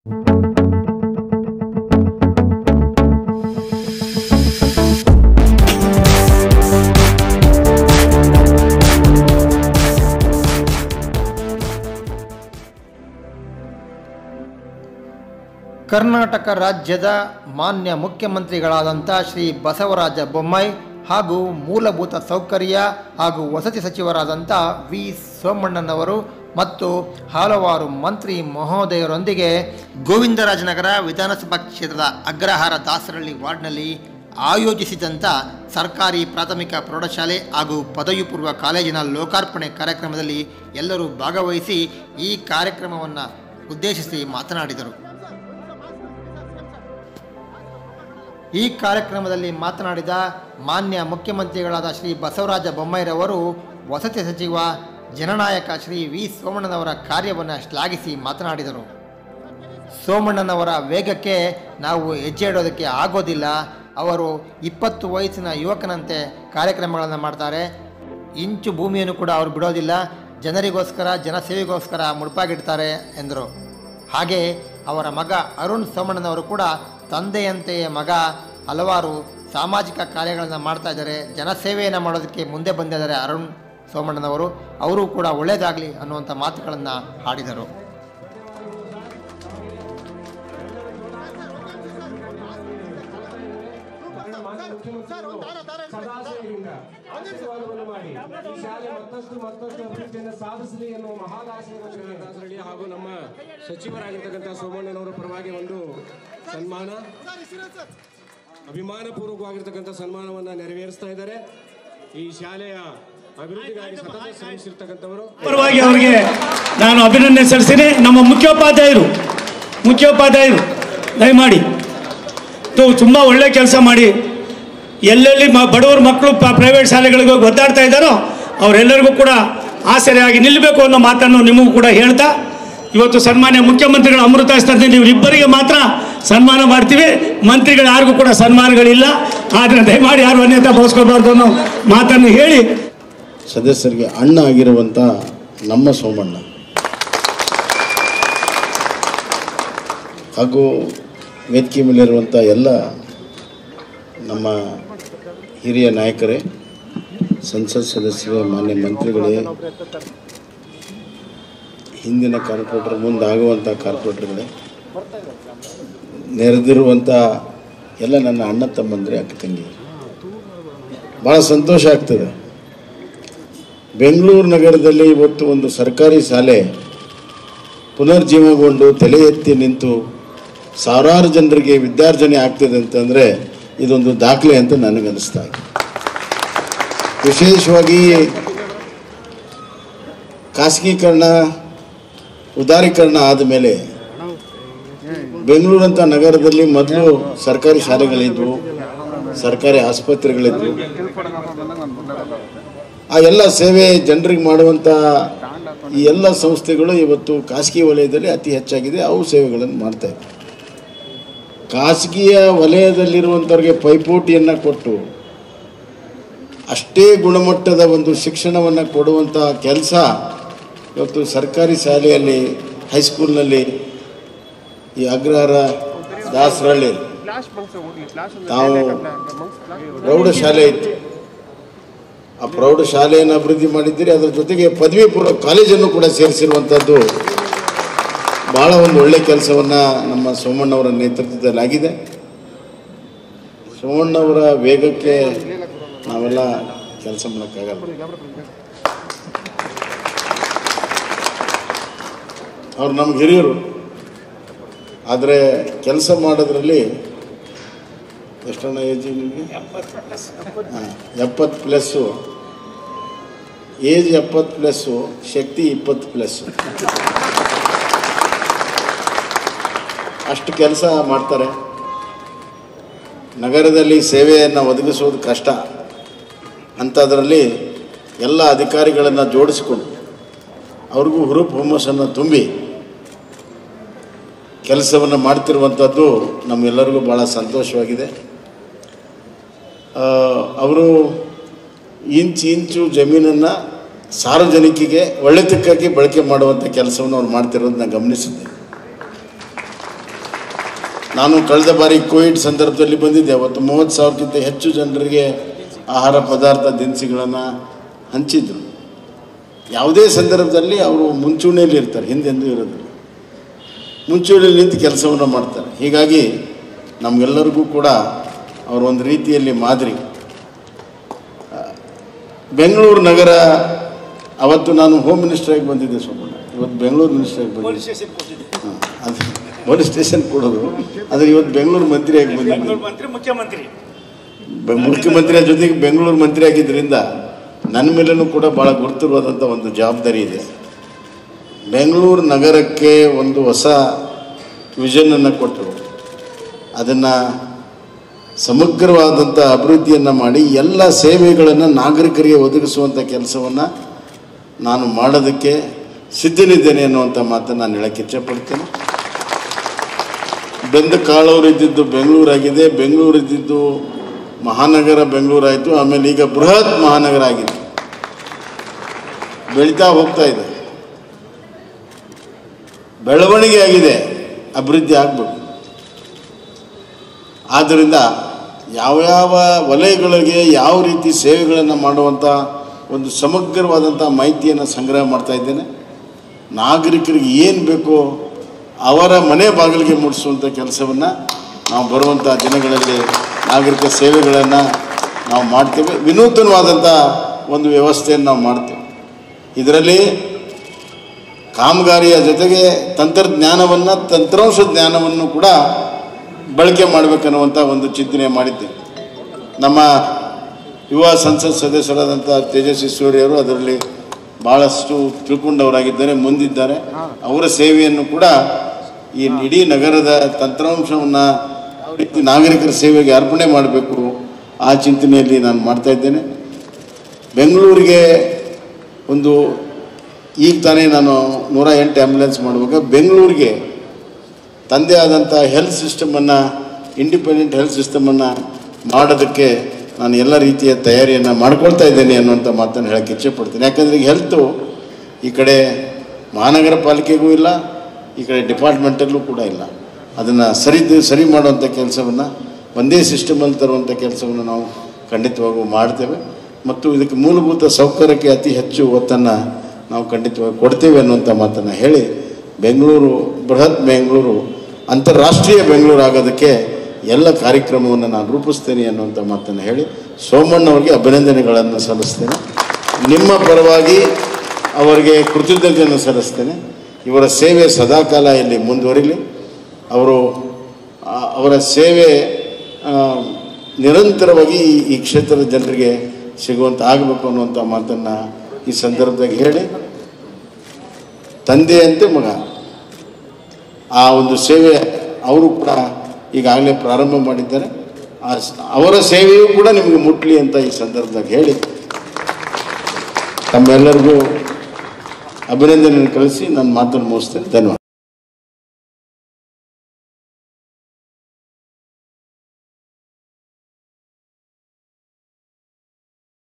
ಕರ್ನಾಟಕ ರಾಜ್ಯದ ಮಾನ್ಯ ಮುಖ್ಯಮಂತ್ರಿಗಳಾದಂಥ ಶ್ರೀ ಬಸವರಾಜ ಬೊಮ್ಮಾಯಿ ಹಾಗೂ ಮೂಲಭೂತ ಸೌಕರ್ಯ ಹಾಗೂ ವಸತಿ ಸಚಿವರಾದಂಥ ವಿ ಸೋಮಣ್ಣನವರು ಮತ್ತು ಹಲವಾರು ಮಂತ್ರಿ ಮಹೋದಯರೊಂದಿಗೆ ಗೋವಿಂದರಾಜನಗರ ವಿಧಾನಸಭಾ ಕ್ಷೇತ್ರದ ಅಗ್ರಹಾರ ದಾಸರಳ್ಳಿ ವಾರ್ಡ್ನಲ್ಲಿ ಆಯೋಜಿಸಿದಂಥ ಸರ್ಕಾರಿ ಪ್ರಾಥಮಿಕ ಪ್ರೌಢಶಾಲೆ ಹಾಗೂ ಪದವಿ ಪೂರ್ವ ಕಾಲೇಜಿನ ಲೋಕಾರ್ಪಣೆ ಕಾರ್ಯಕ್ರಮದಲ್ಲಿ ಎಲ್ಲರೂ ಭಾಗವಹಿಸಿ ಈ ಕಾರ್ಯಕ್ರಮವನ್ನು ಉದ್ದೇಶಿಸಿ ಮಾತನಾಡಿದರು ಈ ಕಾರ್ಯಕ್ರಮದಲ್ಲಿ ಮಾತನಾಡಿದ ಮಾನ್ಯ ಮುಖ್ಯಮಂತ್ರಿಗಳಾದ ಶ್ರೀ ಬಸವರಾಜ ಬೊಮ್ಮಾಯಿರವರು ವಸತಿ ಸಚಿವ ಜನನಾಯಕ ಶ್ರೀ ವಿ ಸೋಮಣ್ಣನವರ ಕಾರ್ಯವನ್ನು ಶ್ಲಾಘಿಸಿ ಮಾತನಾಡಿದರು ಸೋಮಣ್ಣನವರ ವೇಗಕ್ಕೆ ನಾವು ಹೆಜ್ಜೆ ಇಡೋದಕ್ಕೆ ಆಗೋದಿಲ್ಲ ಅವರು ಇಪ್ಪತ್ತು ವಯಸ್ಸಿನ ಯುವಕನಂತೆ ಕಾರ್ಯಕ್ರಮಗಳನ್ನು ಮಾಡ್ತಾರೆ ಇಂಚು ಭೂಮಿಯನ್ನು ಕೂಡ ಅವರು ಬಿಡೋದಿಲ್ಲ ಜನರಿಗೋಸ್ಕರ ಜನಸೇವೆಗೋಸ್ಕರ ಮುಡುಪಾಗಿಡ್ತಾರೆ ಎಂದರು ಹಾಗೆ ಅವರ ಮಗ ಅರುಣ್ ಸೋಮಣ್ಣನವರು ಕೂಡ ತಂದೆಯಂತೆಯೇ ಮಗ ಹಲವಾರು ಸಾಮಾಜಿಕ ಕಾರ್ಯಗಳನ್ನು ಮಾಡ್ತಾ ಇದ್ದಾರೆ ಜನಸೇವೆಯನ್ನು ಮಾಡೋದಕ್ಕೆ ಮುಂದೆ ಬಂದಿದ್ದಾರೆ ಅರುಣ್ ಸೋಮಣ್ಣನವರು ಅವರು ಕೂಡ ಒಳ್ಳೆಯದಾಗಲಿ ಅನ್ನುವಂಥ ಮಾತುಗಳನ್ನು ಹಾಡಿದರು ಸದಾಶಯದಿಂದ ಆಶೀರ್ವಾದವನ್ನು ಮಾಡಿ ಈ ಶಾಲೆ ಮತ್ತಷ್ಟು ಮತ್ತಷ್ಟು ಅಭಿವೃದ್ಧಿಯನ್ನು ಸಾಧಿಸಲಿ ಎನ್ನುವ ಮಹಾದಾಸೆಯನ್ನು ದಾಸರಳ್ಳಿ ಹಾಗೂ ನಮ್ಮ ಸಚಿವರಾಗಿರ್ತಕ್ಕಂಥ ಸೋಮಣ್ಣನವರ ಪರವಾಗಿ ಒಂದು ಸನ್ಮಾನ ಅಭಿಮಾನ ಪೂರ್ವಕವಾಗಿರ್ತಕ್ಕಂಥ ಸನ್ಮಾನವನ್ನು ನೆರವೇರಿಸ್ತಾ ಇದ್ದಾರೆ ಈ ಶಾಲೆಯ ಅಭಿವೃದ್ಧಿಗಾಗಿ ಸತತ ಶ್ರಮಿಸಿರ್ತಕ್ಕಂಥವರು ಪರವಾಗಿ ಅವರಿಗೆ ನಾನು ಅಭಿನಂದನೆ ಸಲ್ಲಿಸ್ತೀನಿ ನಮ್ಮ ಮುಖ್ಯೋಪಾಧ್ಯಾಯರು ಮುಖ್ಯೋಪಾಧ್ಯಾಯರು ದಯಮಾಡಿ ಇದು ತುಂಬ ಒಳ್ಳೆ ಕೆಲಸ ಮಾಡಿ ಎಲ್ಲೆಲ್ಲಿ ಮ ಬಡವರ ಮಕ್ಕಳು ಪ್ರೈವೇಟ್ ಶಾಲೆಗಳಿಗೆ ಹೋಗಿ ಒದ್ದಾಡ್ತಾ ಇದ್ದಾರೋ ಅವರೆಲ್ಲರಿಗೂ ಕೂಡ ಆಸರೆಯಾಗಿ ನಿಲ್ಲಬೇಕು ಅನ್ನೋ ಮಾತನ್ನು ನಿಮಗೂ ಕೂಡ ಹೇಳ್ತಾ ಇವತ್ತು ಸನ್ಮಾನ್ಯ ಮುಖ್ಯಮಂತ್ರಿಗಳ ಅಮೃತ ಹಸ್ತದಿಂದ ಇವರಿಬ್ಬರಿಗೆ ಮಾತ್ರ ಸನ್ಮಾನ ಮಾಡ್ತೀವಿ ಮಂತ್ರಿಗಳು ಯಾರಿಗೂ ಕೂಡ ಸನ್ಮಾನಗಳಿಲ್ಲ ಆದರೆ ದಯಮಾಡಿ ಯಾರು ಅನ್ಯತಾ ಭಾವಿಸ್ಕೊಳ್ಬಾರ್ದು ಅನ್ನೋ ಮಾತನ್ನು ಹೇಳಿ ಸದಸ್ಯರಿಗೆ ಅಣ್ಣ ಆಗಿರುವಂಥ ನಮ್ಮ ಸೋಮಣ್ಣ ಹಾಗೂ ವೇದಿಕೆ ಮೇಲಿರುವಂಥ ಎಲ್ಲ ನಮ್ಮ ಹಿರಿಯ ನಾಯಕರೇ ಸಂಸತ್ ಸದಸ್ಯರೇ ಮಾನ್ಯ ಮಂತ್ರಿಗಳೇ ಹಿಂದಿನ ಕಾರ್ಪೊರೇಟರ್ ಮುಂದಾಗುವಂಥ ಕಾರ್ಪೊರೇಟರ್ಗಳೇ ನೆರೆದಿರುವಂಥ ಎಲ್ಲ ನನ್ನ ಅಣ್ಣ ತಮ್ಮಂದರೆ ಅಕ್ಕ ತಂಗಿ ಭಾಳ ಸಂತೋಷ ಆಗ್ತದೆ ಬೆಂಗಳೂರು ನಗರದಲ್ಲಿ ಇವತ್ತು ಒಂದು ಸರ್ಕಾರಿ ಶಾಲೆ ಪುನರ್ಜೀವಗೊಂಡು ತಲೆ ಎತ್ತಿ ನಿಂತು ಸಾವಿರಾರು ಜನರಿಗೆ ವಿದ್ಯಾರ್ಜನೆ ಆಗ್ತದೆ ಅಂತಂದರೆ ಇದೊಂದು ದಾಖಲೆ ಅಂತ ನನಗನ್ನಿಸ್ತಾ ಇದೆ ವಿಶೇಷವಾಗಿ ಖಾಸಗೀಕರಣ ಉದಾರೀಕರಣ ಆದಮೇಲೆ ಬೆಂಗಳೂರಂಥ ನಗರದಲ್ಲಿ ಮೊದಲು ಸರ್ಕಾರಿ ಶಾಲೆಗಳಿದ್ವು ಸರ್ಕಾರಿ ಆಸ್ಪತ್ರೆಗಳಿದ್ವು ಆ ಎಲ್ಲ ಸೇವೆ ಜನರಿಗೆ ಮಾಡುವಂಥ ಈ ಎಲ್ಲ ಸಂಸ್ಥೆಗಳು ಇವತ್ತು ಖಾಸಗಿ ವಲಯದಲ್ಲಿ ಅತಿ ಹೆಚ್ಚಾಗಿದೆ ಅವು ಸೇವೆಗಳನ್ನು ಮಾಡ್ತಾ ಇವೆ ಖಾಸಗಿಯ ವಲಯದಲ್ಲಿರುವಂಥವ್ರಿಗೆ ಪೈಪೋಟಿಯನ್ನು ಕೊಟ್ಟು ಅಷ್ಟೇ ಗುಣಮಟ್ಟದ ಒಂದು ಶಿಕ್ಷಣವನ್ನು ಕೊಡುವಂಥ ಕೆಲಸ ಇವತ್ತು ಸರ್ಕಾರಿ ಶಾಲೆಯಲ್ಲಿ ಹೈಸ್ಕೂಲ್ನಲ್ಲಿ ಈ ಅಗ್ರಹಾರ ದಾಸರಳ್ಳಿ ತಾವು ಪ್ರೌಢಶಾಲೆ ಇತ್ತು ಆ ಪ್ರೌಢಶಾಲೆಯನ್ನು ಅಭಿವೃದ್ಧಿ ಮಾಡಿದ್ದೀರಿ ಅದರ ಜೊತೆಗೆ ಪದವಿ ಪೂರ್ವ ಕಾಲೇಜನ್ನು ಕೂಡ ಸೇರಿಸಿರುವಂಥದ್ದು ಭಾಳ ಒಂದು ಒಳ್ಳೆಯ ಕೆಲಸವನ್ನು ನಮ್ಮ ಸೋಮಣ್ಣವರ ನೇತೃತ್ವದಲ್ಲಿ ಆಗಿದೆ ಸೋಮಣ್ಣವರ ವೇಗಕ್ಕೆ ನಾವೆಲ್ಲ ಕೆಲಸ ಮಾಡೋಕ್ಕಾಗಲ್ಲ ಅವ್ರು ನಮ್ಗೆ ಹಿರಿಯರು ಆದರೆ ಕೆಲಸ ಮಾಡೋದ್ರಲ್ಲಿ ಎಷ್ಟಣ್ಣ ಏಜ್ ನಿಮಗೆ ಹಾಂ ಎಪ್ಪತ್ತು ಪ್ಲಸ್ಸು ಏಜ್ ಎಪ್ಪತ್ತು ಪ್ಲಸ್ಸು ಶಕ್ತಿ ಇಪ್ಪತ್ತು ಪ್ಲಸ್ಸು ಅಷ್ಟು ಕೆಲಸ ಮಾಡ್ತಾರೆ ನಗರದಲ್ಲಿ ಸೇವೆಯನ್ನು ಒದಗಿಸೋದು ಕಷ್ಟ ಅಂಥದ್ರಲ್ಲಿ ಎಲ್ಲ ಅಧಿಕಾರಿಗಳನ್ನು ಜೋಡಿಸಿಕೊಂಡು ಅವ್ರಿಗೂ ಹುರುಪು ಹುಮ್ಮಸ್ಸನ್ನು ತುಂಬಿ ಕೆಲಸವನ್ನು ಮಾಡ್ತಿರುವಂಥದ್ದು ನಮ್ಮೆಲ್ಲರಿಗೂ ಭಾಳ ಸಂತೋಷವಾಗಿದೆ ಅವರು ಇಂಚು ಇಂಚು ಜಮೀನನ್ನು ಸಾರ್ವಜನಿಕಿಗೆ ಒಳ್ಳೆತಕ್ಕಾಗಿ ಬಳಕೆ ಮಾಡುವಂಥ ಕೆಲಸವನ್ನು ಅವ್ರು ಮಾಡ್ತಿರೋದು ನಾನು ಗಮನಿಸಿದ್ದೆ ನಾನು ಕಳೆದ ಬಾರಿ ಕೋವಿಡ್ ಸಂದರ್ಭದಲ್ಲಿ ಬಂದಿದ್ದೆ ಅವತ್ತು ಮೂವತ್ತು ಸಾವಿರಕ್ಕಿಂತ ಹೆಚ್ಚು ಜನರಿಗೆ ಆಹಾರ ಪದಾರ್ಥ ದಿನಸಿಗಳನ್ನು ಹಂಚಿದ್ರು ಯಾವುದೇ ಸಂದರ್ಭದಲ್ಲಿ ಅವರು ಮುಂಚೂಣಿಯಲ್ಲಿ ಇರ್ತಾರೆ ಹಿಂದೆಂದೂ ಇರೋದಿಲ್ಲ ಮುಂಚೂಣಿಯಲ್ಲಿ ನಿಂತು ಕೆಲಸವನ್ನು ಮಾಡ್ತಾರೆ ಹೀಗಾಗಿ ನಮಗೆಲ್ಲರಿಗೂ ಕೂಡ ಅವರು ಒಂದು ರೀತಿಯಲ್ಲಿ ಮಾದರಿ ಆ, ಬೆಂಗಳೂರು ನಗರ ಅವತ್ತು ನಾನು ಹೋಮ್ ಮಿನಿಸ್ಟರ್ ಆಗಿ ಬಂದಿದ್ದೆ ಸೋಮಣ್ಣ ಇವತ್ತು ಬೆಂಗಳೂರು ಮಿನಿಸ್ಟರ್ ಆಗಿ ಬಂದಿದ್ದೆ ಹಾಂ, ಅದು ಪೊಲೀಸ್ ಸ್ಟೇಷನ್ ಕೊಡೋದು ಆದರೆ ಇವತ್ತು ಬೆಂಗಳೂರು ಮಂತ್ರಿಯಾಗಿ ಬಂದಿದ್ದೆ ಮಂತ್ರಿ ಮುಖ್ಯಮಂತ್ರಿ ಬೆ- ಮುಖ್ಯಮಂತ್ರಿಯ ಜೊತೆಗೆ ಬೆಂಗಳೂರು ಮಂತ್ರಿ ಆಗಿದ್ದರಿಂದ ನನ್ನ ಮೇಲೂ ಕೂಡ ಭಾಳ ಗುರುತಿರುವಾದಂಥ ಒಂದು ಜವಾಬ್ದಾರಿ ಇದೆ ಬೆಂಗಳೂರು ನಗರಕ್ಕೆ ಒಂದು ಹೊಸ ವಿಷನನ್ನು ಕೊಟ್ಟರು ಅದನ್ನು ಸಮಗ್ರವಾದಂಥ ಅಭಿವೃದ್ಧಿಯನ್ನು ಮಾಡಿ ಎಲ್ಲ ಸೇವೆಗಳನ್ನು ನಾಗರಿಕರಿಗೆ ಒದಗಿಸುವಂಥ ಕೆಲಸವನ್ನು ನಾನು ಮಾಡೋದಕ್ಕೆ ಸಿದ್ಧನಿದ್ದೇನೆ ಅನ್ನುವಂಥ ಮಾತನ್ನು ನಾನು ಹೇಳಕ್ಕೆ ಇಚ್ಛಪಡ್ತೇನೆ ಬೆಂದ ಕಾಳೂರು ಇದ್ದಿದ್ದು ಬೆಂಗಳೂರಾಗಿದೆ ಬೆಂಗಳೂರು ಇದ್ದಿದ್ದು ಮಹಾನಗರ ಬೆಂಗಳೂರಾಯಿತು ಆಮೇಲೆ ಈಗ ಬೃಹತ್ ಮಹಾನಗರ ಆಗಿದೆ ಬೆಳೀತಾ ಹೋಗ್ತಾ ಇದೆ ಬೆಳವಣಿಗೆ ಆಗಿದೆ ಅಭಿವೃದ್ಧಿ ಆಗಬೇಕು ಆದ್ದರಿಂದ ಯಾವ್ಯಾವ ವಲಯಗಳಿಗೆ ಯಾವ ರೀತಿ ಸೇವೆಗಳನ್ನು ಮಾಡುವಂಥ ಒಂದು ಸಮಗ್ರವಾದಂಥ ಮಾಹಿತಿಯನ್ನು ಸಂಗ್ರಹ ಮಾಡ್ತಾ ಇದ್ದೇನೆ ನಾಗರಿಕರಿಗೆ ಏನು ಬೇಕೋ ಅವರ ಮನೆ ಬಾಗಿಲಿಗೆ ಮೂಡಿಸುವಂಥ ಕೆಲಸವನ್ನು ನಾವು ಬರುವಂಥ ದಿನಗಳಲ್ಲಿ ನಾಗರಿಕ ಸೇವೆಗಳನ್ನು ನಾವು ಮಾಡ್ತೇವೆ ವಿನೂತನವಾದಂಥ ಒಂದು ವ್ಯವಸ್ಥೆಯನ್ನು ನಾವು ಮಾಡ್ತೇವೆ ಇದರಲ್ಲಿ ಕಾಮಗಾರಿಯ ಜೊತೆಗೆ ತಂತ್ರಜ್ಞಾನವನ್ನು ತಂತ್ರಾಂಶ ಜ್ಞಾನವನ್ನು ಕೂಡ ಬಳಕೆ ಮಾಡಬೇಕನ್ನುವಂಥ ಒಂದು ಚಿಂತನೆ ಮಾಡಿದ್ದೇವೆ ನಮ್ಮ ಯುವ ಸಂಸತ್ ಸದಸ್ಯರಾದಂಥ ತೇಜಸ್ವಿ ಸೂರ್ಯರು ಅದರಲ್ಲಿ ಭಾಳಷ್ಟು ತಿಳ್ಕೊಂಡವರಾಗಿದ್ದಾರೆ ಮುಂದಿದ್ದಾರೆ ಅವರ ಸೇವೆಯನ್ನು ಕೂಡ ಈ ಇಡೀ ನಗರದ ತಂತ್ರಾಂಶವನ್ನು ಯಾವ ರೀತಿ ನಾಗರಿಕರ ಸೇವೆಗೆ ಅರ್ಪಣೆ ಮಾಡಬೇಕು ಆ ಚಿಂತನೆಯಲ್ಲಿ ನಾನು ಮಾಡ್ತಾ ಇದ್ದೇನೆ ಬೆಂಗಳೂರಿಗೆ ಒಂದು ಈಗ ತಾನೇ ನಾನು ನೂರ ಎಂಟು ಆ್ಯಂಬುಲೆನ್ಸ್ ಮಾಡುವಾಗ ಬೆಂಗಳೂರಿಗೆ ತಂದೆ ಆದಂಥ ಹೆಲ್ತ್ ಸಿಸ್ಟಮನ್ನು ಇಂಡಿಪೆಂಡೆಂಟ್ ಹೆಲ್ತ್ ಸಿಸ್ಟಮನ್ನು ಮಾಡೋದಕ್ಕೆ ನಾನು ಎಲ್ಲ ರೀತಿಯ ತಯಾರಿಯನ್ನು ಮಾಡ್ಕೊಳ್ತಾ ಇದ್ದೇನೆ ಅನ್ನುವಂಥ ಮಾತನ್ನು ಹೇಳಕ್ಕೆ ಇಚ್ಛೆಪಡ್ತೀನಿ ಯಾಕಂದರೆ ಈಗ ಹೆಲ್ತು ಈ ಕಡೆ ಮಹಾನಗರ ಪಾಲಿಕೆಗೂ ಇಲ್ಲ ಈ ಕಡೆ ಡಿಪಾರ್ಟ್ಮೆಂಟಲ್ಲೂ ಕೂಡ ಇಲ್ಲ ಅದನ್ನು ಸರಿ ಸರಿ ಮಾಡುವಂಥ ಕೆಲಸವನ್ನು ಒಂದೇ ಸಿಸ್ಟಮಲ್ಲಿ ತರುವಂಥ ಕೆಲಸವನ್ನು ನಾವು ಖಂಡಿತವಾಗೂ ಮಾಡ್ತೇವೆ ಮತ್ತು ಇದಕ್ಕೆ ಮೂಲಭೂತ ಸೌಕರ್ಯಕ್ಕೆ ಅತಿ ಹೆಚ್ಚು ಒತ್ತನ್ನು ನಾವು ಖಂಡಿತವಾಗಿ ಕೊಡ್ತೇವೆ ಅನ್ನುವಂಥ ಮಾತನ್ನು ಹೇಳಿ ಬೆಂಗಳೂರು ಬೃಹತ್ ಬೆಂಗಳೂರು ಅಂತಾರಾಷ್ಟ್ರೀಯ ಬೆಂಗಳೂರು ಆಗೋದಕ್ಕೆ ಎಲ್ಲ ಕಾರ್ಯಕ್ರಮವನ್ನು ನಾನು ರೂಪಿಸ್ತೇನೆ ಅನ್ನುವಂಥ ಮಾತನ್ನು ಹೇಳಿ ಸೋಮಣ್ಣವ್ರಿಗೆ ಅಭಿನಂದನೆಗಳನ್ನು ಸಲ್ಲಿಸ್ತೇನೆ ನಿಮ್ಮ ಪರವಾಗಿ ಅವರಿಗೆ ಕೃತಜ್ಞತೆಯನ್ನು ಸಲ್ಲಿಸ್ತೇನೆ ಇವರ ಸೇವೆ ಸದಾಕಾಲ ಇಲ್ಲಿ ಮುಂದುವರಿಲಿ ಅವರು ಆ, ಅವರ ಸೇವೆ ಆ, ನಿರಂತರವಾಗಿ ಈ- ಈ ಕ್ಷೇತ್ರದ ಜನರಿಗೆ ಸಿಗುವಂತ ಆಗಬೇಕು ಅನ್ನುವಂಥ ಮಾತನ್ನು ಈ ಸಂದರ್ಭದಾಗ ಹೇಳಿ ತಂದೆಯಂತೆ ಮಗ ಆ ಒಂದು ಸೇವೆ ಅವರು ಕೂಡ ಈಗಾಗಲೇ ಪ್ರಾರಂಭ ಮಾಡಿದ್ದಾರೆ ಆ ಸ್- ಅವರ ಸೇವೆಯೂ ಕೂಡ ನಿಮಗೆ ಮುಟ್ಲಿ ಅಂತ ಈ ಸಂದರ್ಭದಾಗ ಹೇಳಿ ತಮ್ಮೆಲ್ಲರಿಗೂ ಅಭಿನಂದನೆಯನ್ನು ಕಳಿಸಿ ನನ್ನ ಮಾತನ್ನು ಮುಗಿಸ್ತೇನೆ ಧನ್ಯವಾದ